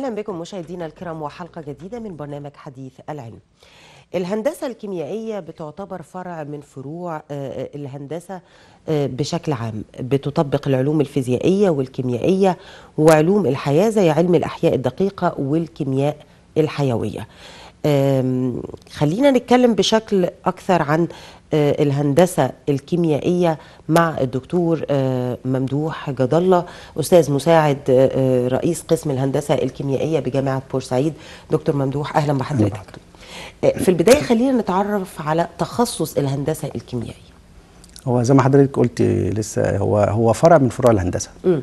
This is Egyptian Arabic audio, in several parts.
أهلا بكم مشاهدينا الكرام وحلقة جديدة من برنامج حديث العلم الهندسة الكيميائية بتعتبر فرع من فروع آه، آه، الهندسة آه، بشكل عام بتطبق العلوم الفيزيائية والكيميائية وعلوم الحياة زي علم الأحياء الدقيقة والكيمياء الحيوية آم، خلينا نتكلم بشكل أكثر عن آه، الهندسة الكيميائية مع الدكتور آه، ممدوح جد الله أستاذ مساعد آه، آه، رئيس قسم الهندسة الكيميائية بجامعة بورسعيد دكتور ممدوح أهلا بحضرتك آه، في البداية خلينا نتعرف على تخصص الهندسة الكيميائية هو زي ما حضرتك قلت لسه هو هو فرع من فروع الهندسه مم.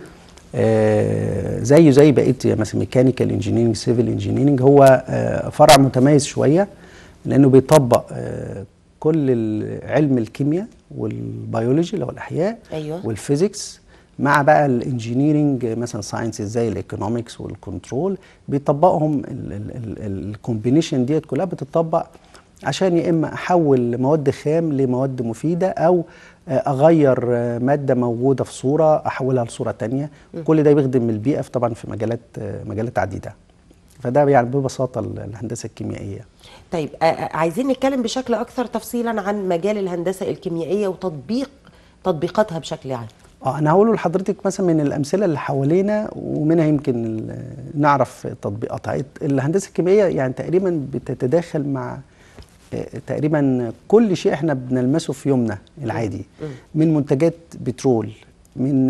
آه زيه زي بقيه مثلا ميكانيكال انجينيرنج سيفل انجينيرنج هو آه فرع متميز شويه لانه بيطبق آه كل ال- علم الكيمياء والبيولوجي اللي هو الاحياء أيوة. والفيزيكس مع بقى الانجينيرنج مثلا ساينسز زي الايكونومكس والكنترول بيطبقهم الكومبينيشن ديت كلها بتطبق عشان يا اما احول مواد خام لمواد مفيده او آه، اغير آه، ماده موجوده في صوره احولها لصوره تانية كل ده بيخدم البيئه في طبعا في مجالات آه، مجالات عديده فده يعني ببساطه ال- الهندسه الكيميائيه طيب آه، آه، عايزين نتكلم بشكل أكثر تفصيلا عن مجال الهندسة الكيميائية وتطبيق تطبيقاتها بشكل عام اه انا هقوله لحضرتك مثلا من الامثله اللي حوالينا ومنها يمكن ال- نعرف تطبيقاتها الهندسه الكيميائيه يعني تقريبا بتتداخل مع آه، تقريبا كل شيء احنا بنلمسه في يومنا العادي من منتجات بترول من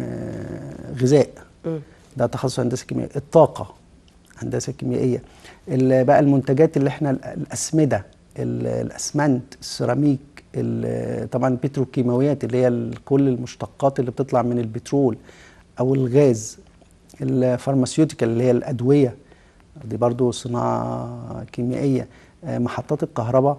آه، غذاء ده تخصص هندسه كيميائيه الطاقه هندسه كيميائيه ال- بقى المنتجات اللي احنا ال- الاسمده ال- الاسمنت السيراميك ال- طبعا البتروكيماويات اللي هي ال- كل المشتقات اللي بتطلع من البترول او الغاز الفارماسيوتيكال اللي هي الادويه دي برضو صناعه كيميائيه آه، محطات الكهرباء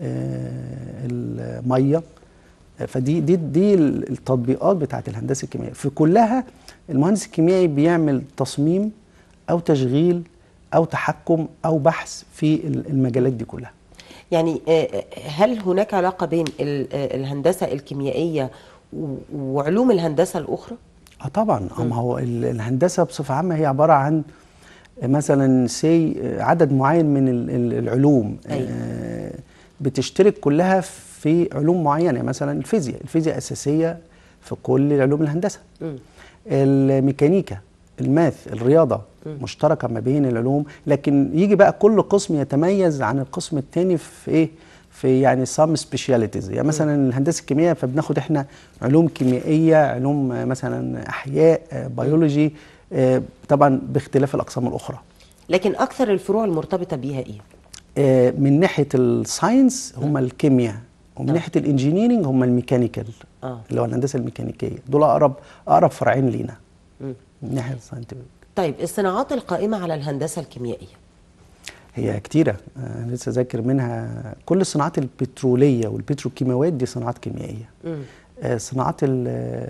آه، الميه آه، فدي دي دي التطبيقات بتاعت الهندسه الكيميائيه في كلها المهندس الكيميائي بيعمل تصميم او تشغيل او تحكم او بحث في ال- المجالات دي كلها يعني آه، هل هناك علاقة بين ال- آه، الهندسة الكيميائية و- وعلوم الهندسة الأخرى؟ اه طبعا اه ما هو ال- الهندسه بصفه عامه هي عباره عن مثلا سي عدد معين من ال- ال- العلوم أيوة. آه، بتشترك كلها في علوم معينه يعني مثلا الفيزياء الفيزياء اساسيه في كل علوم الهندسه مم. الميكانيكا الماث الرياضه مشتركه ما بين العلوم لكن يجي بقى كل قسم يتميز عن القسم الثاني في ايه في يعني سام سبيشاليتيز يعني مثلا الهندسه الكيميائيه فبناخد احنا علوم كيميائيه علوم آه، مثلا احياء آه، بيولوجي آه، طبعا باختلاف الاقسام الاخرى لكن أكثر الفروع المرتبطة بيها إيه؟ آه، من ناحيه الساينس هم الكيمياء ومن آه. ناحيه الانجينيرنج هم الميكانيكال آه. اللي هو الهندسه الميكانيكيه دول اقرب اقرب فرعين لينا مم. من ناحيه الساينتفك طيب الصناعات القائمة على الهندسة الكيميائية هي كتيرة أنا لسه ذاكر منها كل الصناعات البترولية والبتروكيماويات دي صناعات كيميائية مم. آه، صناعات ال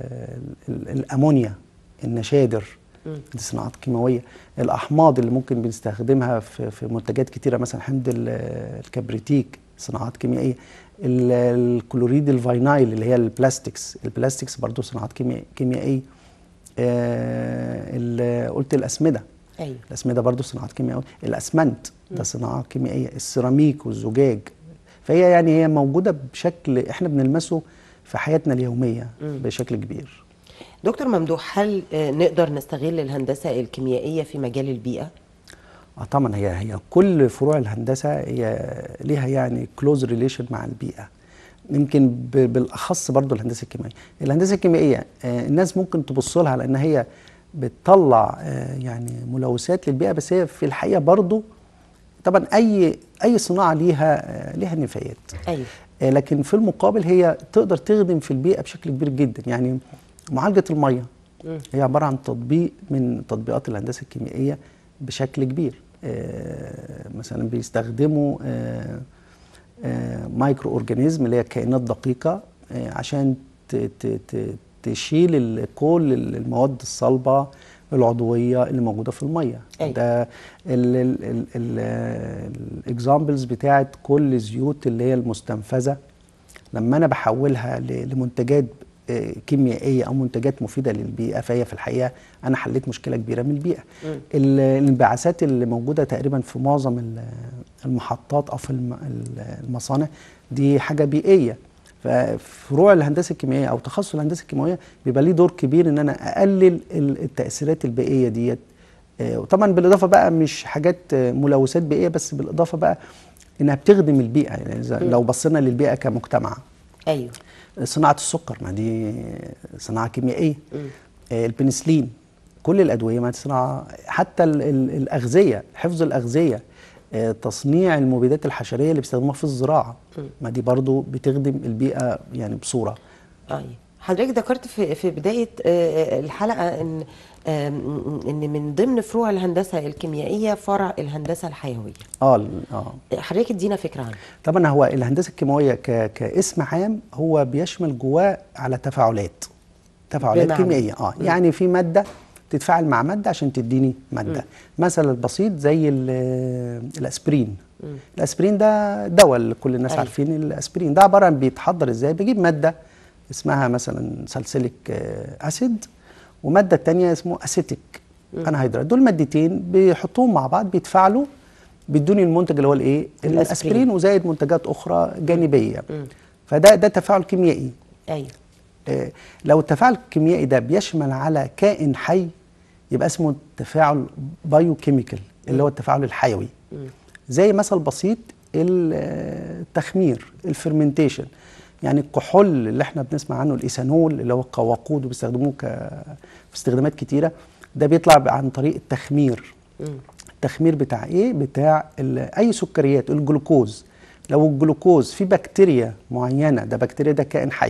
ال الأمونيا النشادر دي صناعات كيماوية الأحماض اللي ممكن بنستخدمها في, في منتجات كتيرة مثلا حمض ال- الكبريتيك صناعات كيميائية ال- الكلوريد الفاينايل اللي هي البلاستيكس البلاستيكس برضو صناعات كيميائية, كيميائية. آه، ال- قلت الأسمدة أيوه الاسمده برضو صناعات كيميائيه الاسمنت ده صناعه كيميائيه السيراميك والزجاج فهي يعني هي موجوده بشكل احنا بنلمسه في حياتنا اليوميه بشكل كبير دكتور ممدوح هل آه، نقدر نستغل الهندسة الكيميائية في مجال البيئة؟ اه طبعا هي هي كل فروع الهندسه هي ليها يعني كلوز ريليشن مع البيئه يمكن ب- بالاخص برضو الهندسه الكيميائيه الهندسه الكيميائيه آه، الناس ممكن تبص لها لان هي بتطلع آه، يعني ملوثات للبيئه بس هي في الحقيقه برضو طبعا اي اي صناعه ليها آه، ليها نفايات أيوه آه، لكن في المقابل هي تقدر تخدم في البيئه بشكل كبير جدا يعني معالجه الميه هي عباره عن تطبيق من تطبيقات الهندسه الكيميائيه بشكل كبير آه، مثلا بيستخدموا آه، آه، مايكرو اورجانيزم اللي هي كائنات دقيقه آه، عشان ت- ت- ت- تشيل ال- كل المواد الصلبه العضويه اللي موجوده في الميه أيوة. ده الاكزامبلز بتاعت كل الزيوت اللي هي المستنفذه لما انا بحولها ل- لمنتجات آه، كيميائيه او منتجات مفيده للبيئه فهي في الحقيقه انا حليت مشكله كبيره من البيئه ال- الانبعاثات اللي موجوده تقريبا في معظم ال- المحطات او في الم- ال- المصانع دي حاجه بيئيه ففروع الهندسه الكيميائيه او تخصص الهندسه الكيميائيه بيبقى ليه دور كبير ان انا اقلل ال- التاثيرات البيئيه ديت آه، وطبعا بالاضافه بقى مش حاجات آه، ملوثات بيئيه بس بالاضافه بقى انها بتخدم البيئه يعني إذا لو بصينا للبيئه كمجتمع ايوه صناعه السكر ما دي صناعه كيميائيه آه، البنسلين كل الادويه ما دي صناعه حتى ال- ال- الاغذيه حفظ الاغذيه آه، تصنيع المبيدات الحشريه اللي بيستخدموها في الزراعه ما دي برضو بتخدم البيئه يعني بصوره ايوه حضرتك ذكرت في في بدايه آه، الحلقه ان آم، ان من ضمن فروع الهندسه الكيميائيه فرع الهندسه الحيويه اه ال- اه حضرتك ادينا فكره عنه طبعا هو الهندسه الكيماويه ك... كاسم عام هو بيشمل جواه على تفاعلات تفاعلات بمعنى؟ كيميائيه اه يعني في ماده تتفاعل مع ماده عشان تديني ماده مثلا البسيط زي ال- الاسبرين الاسبرين ده دواء اللي كل الناس أيوة. عارفين الاسبرين ده عباره عن بيتحضر ازاي بجيب ماده اسمها مثلا سالسيليك آه، اسيد وماده تانية اسمه اسيتيك انهيدرات دول مادتين بيحطوهم مع بعض بيتفاعلوا بيدوني المنتج اللي هو الايه الأسبرين. الاسبرين وزائد منتجات اخرى جانبيه فده ده تفاعل كيميائي ايوه آه، لو التفاعل الكيميائي ده بيشمل على كائن حي يبقى اسمه تفاعل بايوكيميكال اللي هو التفاعل الحيوي زي مثل بسيط ال- آه، التخمير الفرمنتيشن يعني الكحول اللي احنا بنسمع عنه الايثانول اللي هو كوقود وبيستخدموه ك في استخدامات كتيره ده بيطلع عن طريق التخمير التخمير بتاع ايه بتاع ال- اي سكريات الجلوكوز لو الجلوكوز في بكتيريا معينه ده بكتيريا ده كائن حي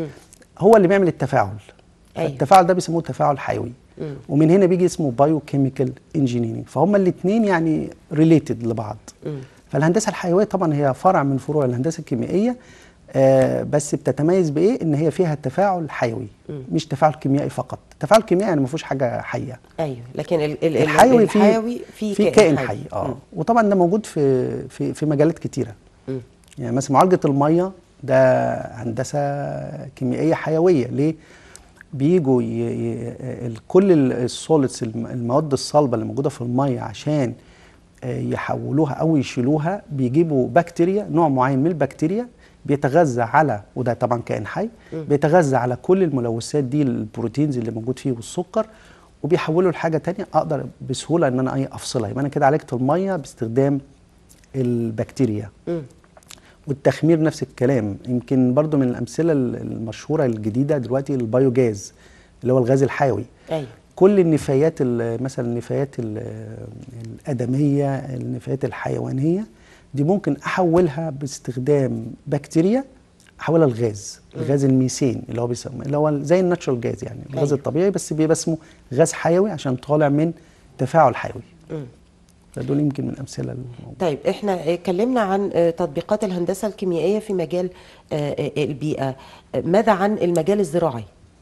هو اللي بيعمل التفاعل أيوة. التفاعل ده بيسموه تفاعل حيوي ومن هنا بيجي اسمه بايو كيميكال انجينيرنج فهم الاثنين يعني ريليتد لبعض فالهندسه الحيويه طبعا هي فرع من فروع الهندسه الكيميائيه آه بس بتتميز بايه ان هي فيها تفاعل حيوي مش تفاعل كيميائي فقط التفاعل الكيميائي يعني ما فيهوش حاجه حيه ايوه لكن ال- ال- ال- الحيوي في الحيوي في كائن حي اه وطبعا ده موجود في في في مجالات كتيره مم. يعني مثلا معالجه الميه ده هندسه كيميائيه حيويه ليه بيجوا ي... ي... ال- كل السوليدز المواد الصلبه اللي موجوده في الميه عشان آه، يحولوها او يشيلوها بيجيبوا بكتيريا نوع معين من البكتيريا بيتغذى على وده طبعا كائن حي بيتغذى على كل الملوثات دي البروتينز اللي موجود فيه والسكر وبيحوله لحاجه تانية اقدر بسهوله ان انا ايه افصلها يبقى انا كده عالجت الميه باستخدام البكتيريا مم. والتخمير نفس الكلام يمكن برضو من الامثله المشهوره الجديده دلوقتي البايوجاز اللي هو الغاز الحيوي ايوه كل النفايات ال- مثلا النفايات ال- الادميه النفايات الحيوانيه دي ممكن احولها باستخدام بكتيريا احولها لغاز الغاز الميثين اللي هو بيسمى اللي هو زي الناتشورال جاز يعني الغاز أيوة. الطبيعي بس بيبقى اسمه غاز حيوي عشان طالع من تفاعل حيوي مم. فدول يمكن من الامثله الموجودة. طيب احنا اتكلمنا عن آه، تطبيقات الهندسه الكيميائيه في مجال آه، آه، البيئه آه، ماذا عن المجال الزراعي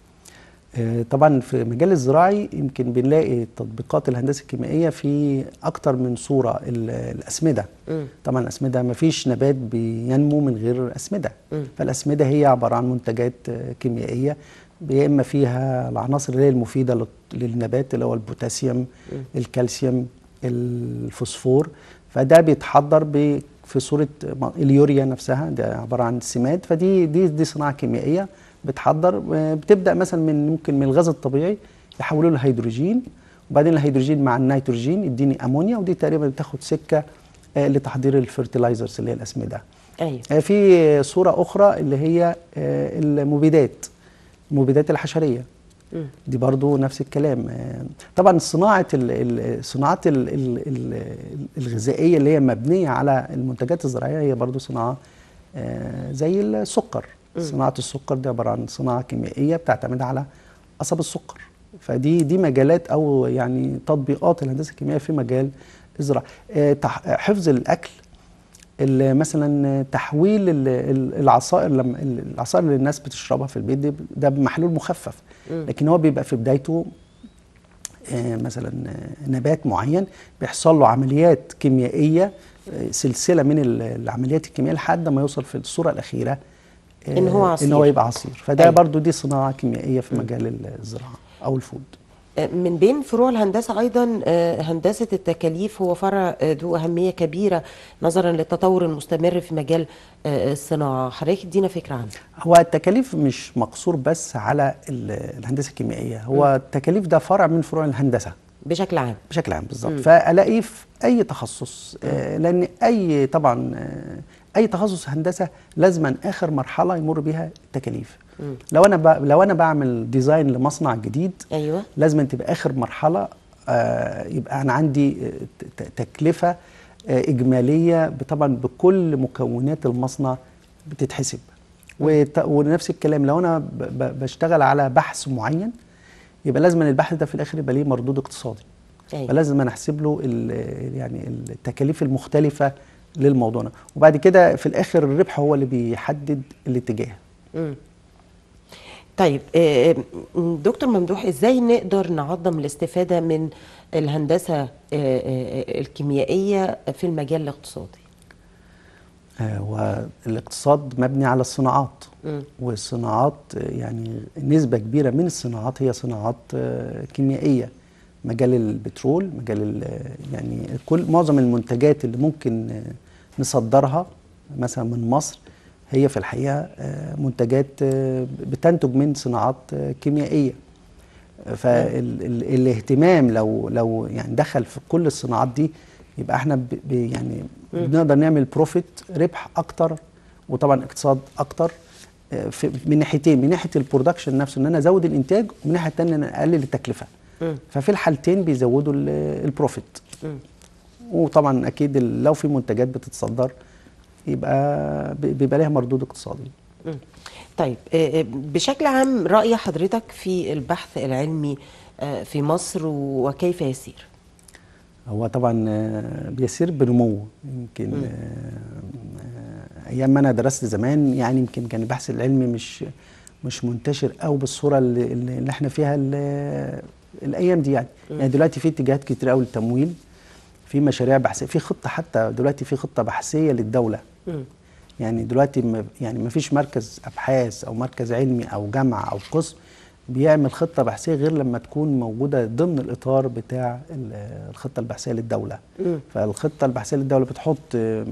آه، طبعا في المجال الزراعي يمكن بنلاقي تطبيقات الهندسه الكيميائيه في اكتر من صوره ال- الاسمده مم. طبعا الاسمده ما فيش نبات بينمو من غير اسمده مم. فالاسمده هي عباره عن منتجات آه، كيميائيه يا اما فيها العناصر اللي هي المفيده لل- للنبات اللي هو البوتاسيوم الكالسيوم الفوسفور فده بيتحضر ب- في صوره م- اليوريا نفسها ده عباره عن سماد فدي دي دي صناعه كيميائيه بتحضر آه، بتبدا مثلا من ممكن من الغاز الطبيعي يحولوه لهيدروجين وبعدين الهيدروجين مع النيتروجين يديني امونيا ودي تقريبا بتاخد سكه آه، لتحضير الفيرتلايزرز اللي هي الاسمده ايوه آه، في صورة أخرى اللي هي آه، المبيدات المبيدات الحشرية مم. دي برضو نفس الكلام آه، طبعا صناعة ال- ال- صناعات ال- ال- ال- الغذائية اللي هي مبنية على المنتجات الزراعية هي برضو صناعة آه، زي السكر صناعة السكر دي عبارة عن صناعة كيميائية بتعتمد على قصب السكر فدي دي مجالات أو يعني تطبيقات الهندسة الكيميائية في مجال الزراعة آه، تح- حفظ الأكل ال- مثلا تحويل ال- ال- العصائر لما ال- العصائر اللي الناس بتشربها في البيت دي ده بمحلول مخفف لكن هو بيبقى في بدايته آه، مثلا آه، نبات معين بيحصل له عمليات كيميائيه آه، سلسله من ال- العمليات الكيميائيه لحد ما يوصل في الصوره الاخيره آه، إن هو عصير. ان هو يبقى عصير فده أيوة. برضو دي صناعه كيميائيه في مجال الزراعه او الفود من بين فروع الهندسة أيضا آه، هندسة التكاليف هو فرع آه، ذو أهمية كبيرة نظرا للتطور المستمر في مجال آه، الصناعة حضرتك ادينا فكرة عنه هو التكاليف مش مقصور بس على ال- الهندسه الكيميائيه هو التكاليف ده فرع من فروع الهندسه بشكل عام بشكل عام بالظبط فالاقيه في اي تخصص آه، لان اي طبعا آه، اي تخصص هندسه لازما اخر مرحله يمر بيها التكاليف لو انا ب... لو انا بعمل ديزاين لمصنع جديد أيوة لازم تبقى اخر مرحله آه، يبقى انا عندي آه، ت- ت- تكلفه آه، اجماليه طبعا بكل مكونات المصنع بتتحسب وت- ونفس الكلام لو انا ب- ب- بشتغل على بحث معين يبقى لازم البحث ده في الاخر يبقى ليه مردود اقتصادي أيوة فلازم أنا احسب له ال- يعني التكاليف المختلفه للموضوع ده وبعد كده في الاخر الربح هو اللي بيحدد الاتجاه مم. طيب آه، آه، دكتور ممدوح ازاي نقدر نعظم الاستفادة من الهندسة آه، آه، الكيميائية في المجال الاقتصادي آه، والاقتصاد مبني على الصناعات مم. والصناعات آه، يعني نسبة كبيرة من الصناعات هي صناعات آه، كيميائية مجال البترول مجال ال- يعني كل معظم المنتجات اللي ممكن آه، نصدرها مثلا من مصر هي في الحقيقة آه، منتجات آه، بتنتج من صناعات آه، كيميائية فالاهتمام لو لو يعني دخل في كل الصناعات دي يبقى احنا ب ب يعني بنقدر نعمل بروفيت ربح اكتر وطبعا اقتصاد اكتر آه، في من ناحيتين من ناحيه البرودكشن نفسه ان انا ازود الانتاج ومن الناحيه الثانيه ان انا اقلل التكلفه مم. ففي الحالتين بيزودوا ال- البروفيت مم. وطبعا اكيد ال- لو في منتجات بتتصدر يبقى ب- بيبقى ليها مردود اقتصادي مم. طيب آه، آه، بشكل عام رأي حضرتك في البحث العلمي آه، في مصر وكيف يسير هو طبعا آه، بيسير بنمو يمكن آه، آه، ايام ما انا درست زمان يعني يمكن كان البحث العلمي مش مش منتشر قوي بالصوره اللي, اللي احنا فيها ال- الايام دي يعني يعني دلوقتي في اتجاهات كتير قوي للتمويل في مشاريع بحثيه في خطه حتى دلوقتي في خطه بحثيه للدوله مم. يعني دلوقتي ما يعني ما فيش مركز ابحاث او مركز علمي او جامعه او قسم بيعمل خطه بحثيه غير لما تكون موجوده ضمن الاطار بتاع ال- الخطه البحثيه للدوله مم. فالخطه البحثيه للدوله بتحط آم،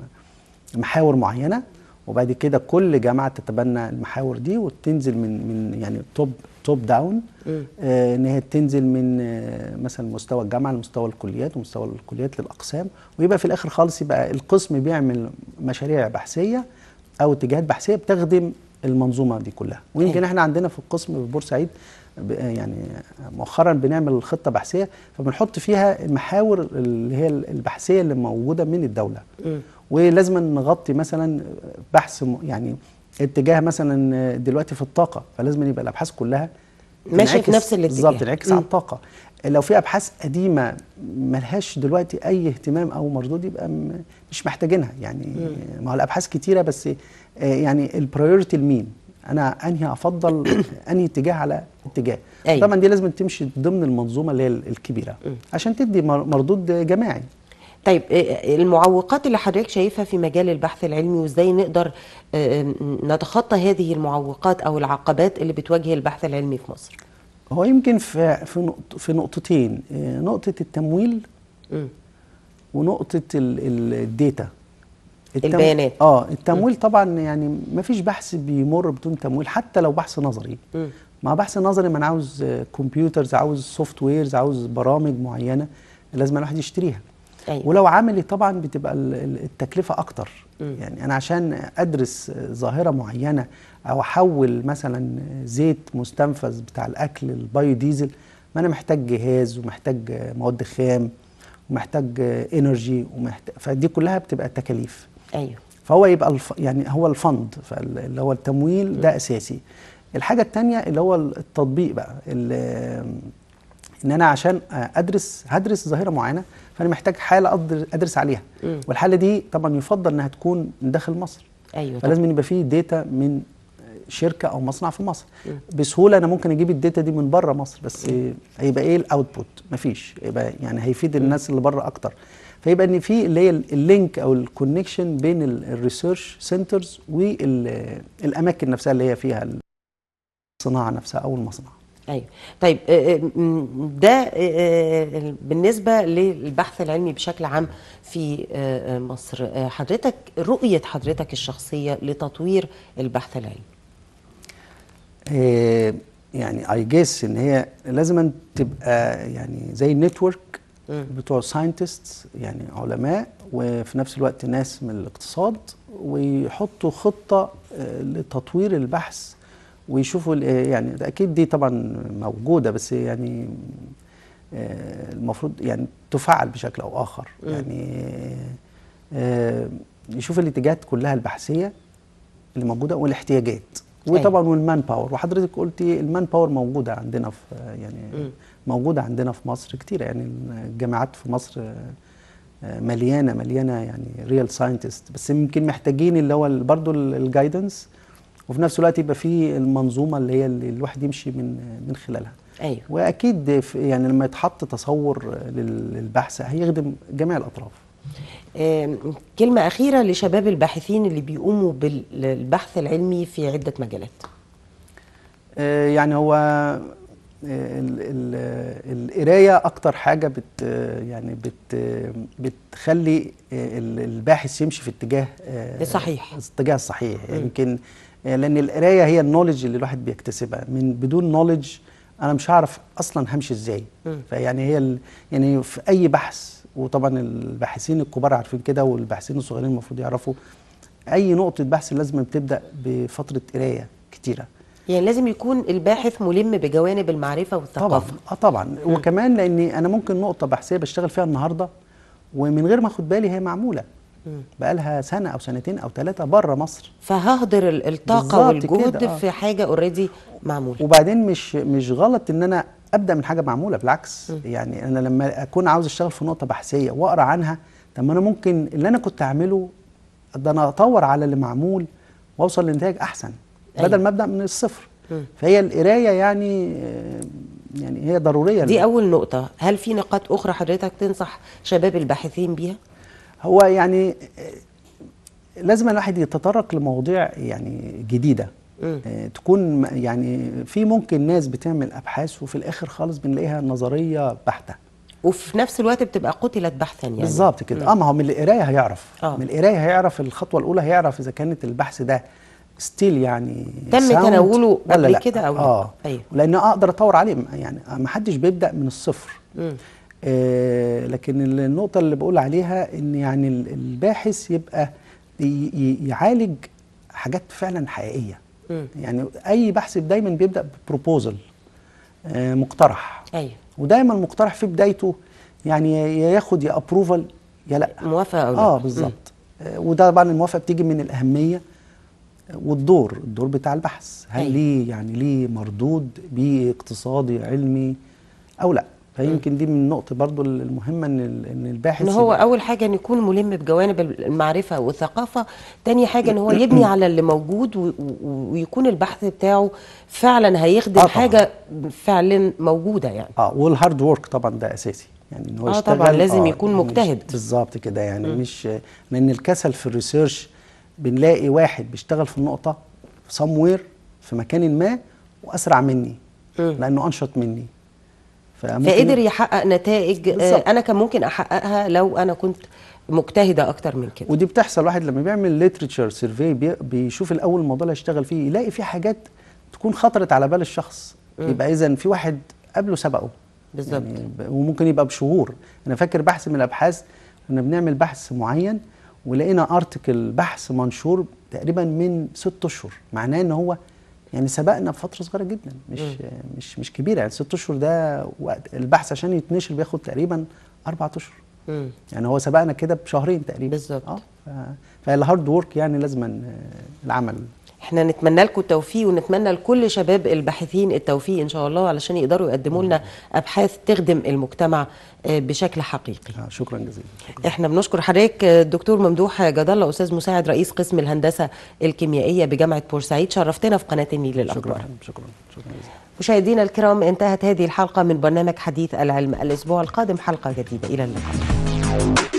محاور معينه وبعد كده كل جامعه تتبنى المحاور دي وتنزل من من يعني توب توب داون مم. آه، ان هي تنزل من آه، مثلا مستوى الجامعه لمستوى الكليات ومستوى الكليات للاقسام ويبقى في الاخر خالص يبقى القسم بيعمل مشاريع بحثيه او اتجاهات بحثيه بتخدم المنظومه دي كلها ويمكن أيوة. احنا عندنا في القسم في بورسعيد ب- يعني مؤخرا بنعمل خطه بحثيه فبنحط فيها المحاور اللي هي البحثيه اللي موجوده من الدوله مم. ولازم نغطي مثلا بحث م- يعني اتجاه مثلا دلوقتي في الطاقه فلازم يبقى الابحاث كلها ماشية في تنعكس- نفس الاتجاه. بالظبط تنعكس على مم. الطاقه لو في ابحاث قديمه ملهاش دلوقتي اي اهتمام او مردود يبقى م- مش محتاجينها يعني ما هو الابحاث كتيره بس آه، يعني البرايورتي لمين انا انهي افضل انهي اتجاه على اتجاه أيوة. طبعا دي لازم تمشي ضمن المنظومه اللي هي الكبيره عشان تدي مر- مردود جماعي طيب آه، المعوقات اللي حضرتك شايفها في مجال البحث العلمي وازاي نقدر آه، نتخطى هذه المعوقات او العقبات اللي بتواجه البحث العلمي في مصر هو يمكن في في نقط في نقطتين آه، نقطة التمويل مم. ونقطة ال- ال- الداتا التم- البيانات. اه التمويل طبعا يعني ما فيش بحث بيمر بدون تمويل حتى لو بحث نظري مم. مع بحث نظري ما انا عاوز آه، كمبيوترز عاوز سوفت ويرز عاوز برامج معينة لازم الواحد يشتريها أيوة. ولو عملي طبعا بتبقى ال- ال- التكلفة أكتر مم. يعني أنا عشان أدرس ظاهرة معينة أو أحول مثلا زيت مستنفذ بتاع الأكل البايو ديزل ما أنا محتاج جهاز ومحتاج مواد خام ومحتاج انرجي ومحتاج فدي كلها بتبقى تكاليف ايوه فهو يبقى الف يعني هو الفند فاللي هو التمويل ده اساسي الحاجه الثانيه اللي هو التطبيق بقى ال- ان انا عشان ادرس هدرس ظاهره معينه فانا محتاج حاله أقدر ادرس عليها مم. والحاله دي طبعا يفضل انها تكون من داخل مصر ايوه طبعا. فلازم يبقى فيه داتا من شركه او مصنع في مصر بسهوله انا ممكن اجيب الداتا دي من بره مصر بس هيبقى ايه الاوتبوت مفيش يبقى يعني هيفيد الناس اللي بره اكتر فيبقى ان في اللي هي اللينك او الكونكشن بين الريسيرش سنترز والاماكن نفسها اللي هي فيها الصناعه نفسها او المصنع ايوه طيب آه، آه، م- ده آه، آه، بالنسبه للبحث العلمي بشكل عام في آه، آه، مصر آه، حضرتك رؤيه حضرتك الشخصيه لتطوير البحث العلمي آه، يعني اي جيس ان هي لازم أن تبقى يعني زي نتورك بتوع ساينتست يعني علماء وفي نفس الوقت ناس من الاقتصاد ويحطوا خطه آه، لتطوير البحث ويشوفوا ال- يعني ده اكيد دي طبعا موجوده بس يعني آه، المفروض يعني تفعل بشكل او اخر يعني آه، يشوف الاتجاهات كلها البحثيه اللي موجوده والاحتياجات وطبعا والمان باور وحضرتك قلتي المان باور موجوده عندنا في يعني موجوده عندنا في مصر كتير يعني الجامعات في مصر آه، مليانه مليانه يعني ريال ساينتست بس يمكن محتاجين اللي هو برضه الجايدنس وفي نفس الوقت يبقى في المنظومه اللي هي اللي الواحد يمشي من من خلالها ايوه واكيد في- يعني لما يتحط تصور لل- للبحث هيخدم جميع الاطراف آم، كلمة أخيرة لشباب الباحثين اللي بيقوموا بالبحث العلمي في عدة مجالات آه، يعني هو آه، ال- ال- القرايه اكتر حاجه بت يعني بت بتخلي آه، ال- الباحث يمشي في اتجاه آه، الصحيح. الاتجاه الصحيح يمكن آه، لان القرايه هي النولج اللي الواحد بيكتسبها من بدون نولج انا مش هعرف اصلا همشي ازاي فيعني هي ال- يعني في اي بحث وطبعا الباحثين الكبار عارفين كده والباحثين الصغيرين المفروض يعرفوا اي نقطه بحث لازم بتبدا بفتره قرايه كتيره يعني لازم يكون الباحث ملم بجوانب المعرفة طبعا والثقافة اه طبعا وكمان لاني انا ممكن نقطه بحثيه بشتغل فيها النهارده ومن غير ما اخد بالي هي معموله بقالها سنه او سنتين او ثلاثه بره مصر فههدر ال- الطاقة بالظبط والجهد كده، آه. في حاجة اوريدي معمولة وبعدين مش مش غلط ان انا ابدا من حاجه معموله بالعكس يعني انا لما اكون عاوز اشتغل في نقطه بحثيه واقرا عنها طب ما انا ممكن اللي انا كنت اعمله ده انا اطور على اللي معمول واوصل لنتائج احسن أيوة. بدل ما ابدا من الصفر فهي القرايه يعني آه، يعني هي ضروريه دي أول نقطة هل في نقاط أخرى حضرتك تنصح شباب الباحثين بيها؟ هو يعني آه، لازم الواحد يتطرق لمواضيع يعني جديده مم. آه، تكون م- يعني في ممكن ناس بتعمل ابحاث وفي الاخر خالص بنلاقيها نظريه بحته وفي نفس الوقت بتبقى قتلت بحثا يعني بالظبط كده اه ما هو من القرايه هيعرف آه. من القرايه هيعرف الخطوه الاولى هيعرف اذا كانت البحث ده ستيل يعني تم sound تناوله ولا قبل لا. كده أو لا. اه أيوه. لان اقدر اطور عليه يعني ما حدش بيبدا من الصفر مم. آه لكن النقطه اللي بقول عليها ان يعني ال- الباحث يبقى ي- ي- يعالج حاجات فعلا حقيقيه مم. يعني اي بحث دايما بيبدا ببروبوزل آه مقترح أيوه ودايما المقترح في بدايته يعني يا ياخد يا ابروفال يا لا موافقة أو لا؟ اه بالظبط آه، وده طبعا الموافقه بتيجي من الاهميه والدور الدور بتاع البحث هل أيوة. ليه يعني ليه مردود بيه اقتصادي علمي او لا فيمكن دي من النقطه برضو المهمه ان ال- ان الباحث ان هو يبقى- اول حاجه ان يكون ملم بجوانب المعرفه والثقافه تاني حاجه ان هو يبني على اللي موجود و- و- ويكون البحث بتاعه فعلا هيخدم آه طبعاً. حاجه فعلا موجوده يعني اه والهارد وورك طبعا ده اساسي يعني ان هو آه يشتغل طبعاً، لازم يكون مش- مجتهد. بالظبط كده يعني مش لان الكسل في الريسيرش بنلاقي واحد بيشتغل في النقطه somewhere في مكان ما واسرع مني مم. لانه انشط مني فممكن- فقدر يحقق نتائج آه، بالظبط. انا كان ممكن احققها لو انا كنت مجتهده اكتر من كده ودي بتحصل واحد لما بيعمل ليترشر سيرفي بيشوف الاول الموضوع اللي هيشتغل فيه يلاقي فيه حاجات تكون خطرت على بال الشخص يبقى اذا في واحد قبله سبقه بالظبط. يعني ب- وممكن يبقى بشهور انا فاكر بحث من الابحاث كنا بنعمل بحث معين ولقينا ارتكل بحث منشور تقريبا من ست اشهر معناه ان هو يعني سبقنا بفتره صغيره جدا مش مش مش كبيره يعني ست اشهر ده وقت البحث عشان يتنشر بياخد تقريبا اربع اشهر مم. يعني هو سبقنا كده بشهرين تقريبا بالظبط. اه ف- فالهارد وورك يعني لازما العمل احنا نتمنى لكم التوفيق ونتمنى لكل شباب الباحثين التوفيق ان شاء الله علشان يقدروا يقدموا لنا ابحاث تخدم المجتمع آه، بشكل حقيقي آه شكرا جزيلا شكرا. احنا بنشكر حضرتك الدكتور ممدوح جد الله استاذ مساعد رئيس قسم الهندسه الكيميائيه بجامعه بورسعيد شرفتنا في قناه النيل للاخبار شكرا شكرا شكرا جزيلا مشاهدينا الكرام انتهت هذه الحلقه من برنامج حديث العلم الاسبوع القادم حلقه جديده الى اللقاء